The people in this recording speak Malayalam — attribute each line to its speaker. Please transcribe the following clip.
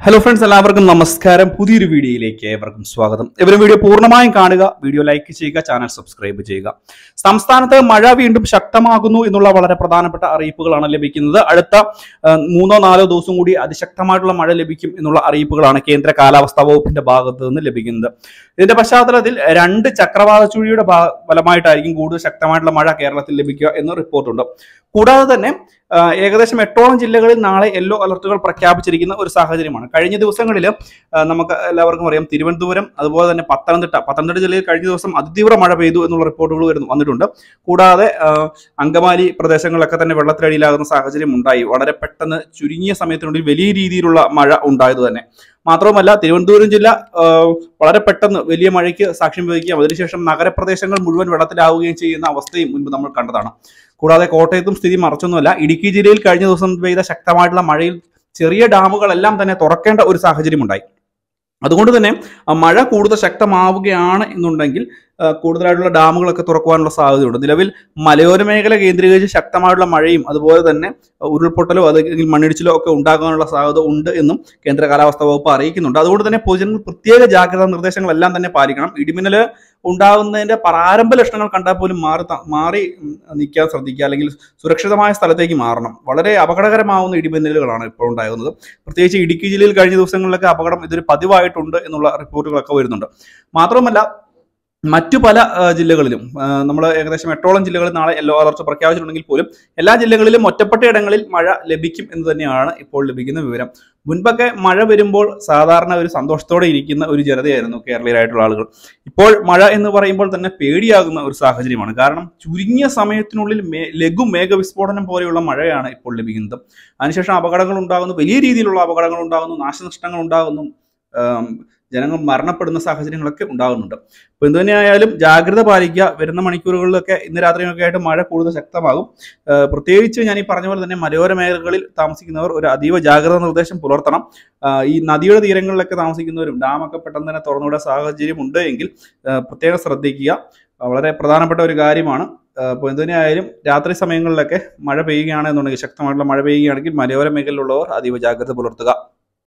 Speaker 1: ഹലോ ഫ്രണ്ട്സ് എല്ലാവർക്കും നമസ്കാരം പുതിയൊരു വീഡിയോയിലേക്ക് ഏവർക്കും സ്വാഗതം ഇവരും വീഡിയോ പൂർണ്ണമായും കാണുക വീഡിയോ ലൈക്ക് ചെയ്യുക ചാനൽ സബ്സ്ക്രൈബ് ചെയ്യുക സംസ്ഥാനത്ത് മഴ വീണ്ടും ശക്തമാകുന്നു എന്നുള്ള വളരെ പ്രധാനപ്പെട്ട അറിയിപ്പുകളാണ് ലഭിക്കുന്നത് അടുത്ത ആ, മൂന്നോ നാലോ ദിവസം കൂടി അതിശക്തമായിട്ടുള്ള മഴ ലഭിക്കും എന്നുള്ള അറിയിപ്പുകളാണ് കേന്ദ്ര കാലാവസ്ഥാ വകുപ്പിന്റെ ഭാഗത്ത് നിന്ന് ലഭിക്കുന്നത് ഇതിന്റെ പശ്ചാത്തലത്തിൽ രണ്ട് ചക്രവാത ചുഴിയുടെ ഭാ- ഫലമായിട്ടായിരിക്കും കൂടുതൽ ശക്തമായിട്ടുള്ള മഴ കേരളത്തിൽ ലഭിക്കുക എന്ന് റിപ്പോർട്ടുണ്ട് കൂടാതെ തന്നെ ആ, ഏകദേശം എട്ടോളം ജില്ലകളിൽ നാളെ യെല്ലോ അലർട്ടുകൾ പ്രഖ്യാപിച്ചിരിക്കുന്ന ഒരു സാഹചര്യമാണ് കഴിഞ്ഞ ദിവസങ്ങളിൽ നമുക്ക് എല്ലാവർക്കും അറിയാം തിരുവനന്തപുരം അതുപോലെ തന്നെ പത്തനംതിട്ട പത്തനംതിട്ട ജില്ലയിൽ കഴിഞ്ഞ ദിവസം അതിതീവ്ര മഴ പെയ്തു എന്നുള്ള റിപ്പോർട്ടുകൾ വരുന്നു വന്നിട്ടുണ്ട് കൂടാതെ ആ, അങ്കമാലി പ്രദേശങ്ങളിലൊക്കെ തന്നെ വെള്ളത്തിനടിയിലാകുന്ന സാഹചര്യം ഉണ്ടായി വളരെ പെട്ടെന്ന് ചുരുങ്ങിയ സമയത്തിനുള്ളിൽ വലിയ രീതിയിലുള്ള മഴ ഉണ്ടായത് തന്നെ മാത്രവുമല്ല തിരുവനന്തപുരം ജില്ല ആ, വളരെ പെട്ടെന്ന് വലിയ മഴയ്ക്ക് സാക്ഷ്യം വഹിക്കുകയും അതിനുശേഷം നഗരപ്രദേശങ്ങൾ മുഴുവൻ വെള്ളത്തിലാവുകയും ചെയ്യുന്ന അവസ്ഥയും മുൻപ് നമ്മൾ കണ്ടതാണ് കൂടാതെ കോട്ടയത്തും സ്ഥിതി മറച്ചൊന്നുമല്ല ഇടുക്കി ജില്ലയിൽ കഴിഞ്ഞ ദിവസം പെയ്ത ശക്തമായിട്ടുള്ള മഴയിൽ ചെറിയ ഡാമുകളെല്ലാം തന്നെ തുറക്കേണ്ട ഒരു സാഹചര്യം ഉണ്ടായി അതുകൊണ്ട് തന്നെ ആ, മഴ കൂടുതൽ ശക്തമാവുകയാണ് എന്നുണ്ടെങ്കിൽ ആ, കൂടുതലായിട്ടുള്ള ഡാമുകളൊക്കെ തുറക്കുവാനുള്ള സാധ്യതയുണ്ട് നിലവിൽ മലയോര മേഖല കേന്ദ്രീകരിച്ച് ശക്തമായിട്ടുള്ള മഴയും അതുപോലെ തന്നെ ഉരുൾപൊട്ടലോ അല്ലെങ്കിൽ മണ്ണിടിച്ചിലോ ഒക്കെ ഉണ്ടാകാനുള്ള സാധ്യത ഉണ്ട് എന്നും കേന്ദ്ര കാലാവസ്ഥാ വകുപ്പ് അറിയിക്കുന്നുണ്ട് അതുകൊണ്ട് തന്നെ പൊതുജനങ്ങൾ പ്രത്യേക ജാഗ്രതാ നിർദ്ദേശങ്ങളെല്ലാം തന്നെ പാലിക്കണം ഇടിമിന്നൽ ഉണ്ടാകുന്നതിന്റെ പ്രാരംഭ ലക്ഷണങ്ങൾ കണ്ടാൽ പോലും മാറി ത- മാറി ഉം, നിൽക്കാൻ ശ്രദ്ധിക്കുക അല്ലെങ്കിൽ സുരക്ഷിതമായ സ്ഥലത്തേക്ക് മാറണം വളരെ അപകടകരമാവുന്ന ഇടിമിന്നലുകളാണ് ഇപ്പോൾ ഉണ്ടാകുന്നത് പ്രത്യേകിച്ച് ഇടുക്കി ജില്ലയിൽ കഴിഞ്ഞ ദിവസങ്ങളിലൊക്കെ അപകടം ഇതൊരു പതിവായിട്ടുണ്ട് എന്നുള്ള റിപ്പോർട്ടുകളൊക്കെ വരുന്നുണ്ട് മാത്രമല്ല മറ്റു പല ആ, ജില്ലകളിലും നമ്മൾ ഏകദേശം എട്ടോളം ജില്ലകളിൽ നാളെ യെല്ലോ അലർട്ട് പ്രഖ്യാപിച്ചിട്ടുണ്ടെങ്കിൽ പോലും എല്ലാ ജില്ലകളിലും ഒറ്റപ്പെട്ട ഇടങ്ങളിൽ മഴ ലഭിക്കും എന്ന് തന്നെയാണ് ഇപ്പോൾ ലഭിക്കുന്ന വിവരം മുൻപൊക്കെ മഴ വരുമ്പോൾ സാധാരണ ഒരു സന്തോഷത്തോടെ ഇരിക്കുന്ന ഒരു ജനതയായിരുന്നു കേരളീയരായിട്ടുള്ള ആളുകൾ ഇപ്പോൾ മഴ എന്ന് പറയുമ്പോൾ തന്നെ പേടിയാകുന്ന ഒരു സാഹചര്യമാണ് കാരണം ചുരുങ്ങിയ സമയത്തിനുള്ളിൽ മേ ലഘു മേഘവിസ്ഫോടനം പോലെയുള്ള മഴയാണ് ഇപ്പോൾ ലഭിക്കുന്നത് അതിനുശേഷം അപകടങ്ങൾ ഉണ്ടാകുന്നു വലിയ രീതിയിലുള്ള അപകടങ്ങൾ ഉണ്ടാകുന്നു നാശനഷ്ടങ്ങൾ ഉണ്ടാകുന്നു ആം, ജനങ്ങൾ മരണപ്പെടുന്ന സാഹചര്യങ്ങളൊക്കെ ഉണ്ടാകുന്നുണ്ട് അപ്പോൾ എന്ത് തന്നെയായാലും ജാഗ്രത പാലിക്കുക വരുന്ന മണിക്കൂറുകളിലൊക്കെ ഇന്ന് രാത്രിയൊക്കെ ആയിട്ട് മഴ കൂടുതൽ ശക്തമാകും ആ, പ്രത്യേകിച്ച് ഞാൻ ഈ പറഞ്ഞ പോലെ തന്നെ മലയോര മേഖലകളിൽ താമസിക്കുന്നവർ ഒരു അതീവ ജാഗ്രതാ നിർദ്ദേശം പുലർത്തണം ആ, ഈ നദിയുടെ തീരങ്ങളിലൊക്കെ താമസിക്കുന്നവരും ഡാമൊക്കെ പെട്ടെന്ന് തന്നെ തുറന്നുവിടാൻ സാഹചര്യം ഉണ്ട് എങ്കിൽ ആ, പ്രത്യേകം ശ്രദ്ധിക്കുക ആ, വളരെ പ്രധാനപ്പെട്ട ഒരു കാര്യമാണ് ആ, അപ്പോൾ എന്ത് തന്നെയായാലും രാത്രി സമയങ്ങളിലൊക്കെ മഴ പെയ്യുകയാണെന്നുണ്ടെങ്കിൽ ശക്തമായിട്ടുള്ള മഴ പെയ്യുകയാണെങ്കിൽ മലയോര മേഖലയിലുള്ളവർ അതീവ ജാഗ്രത പുലർത്തുക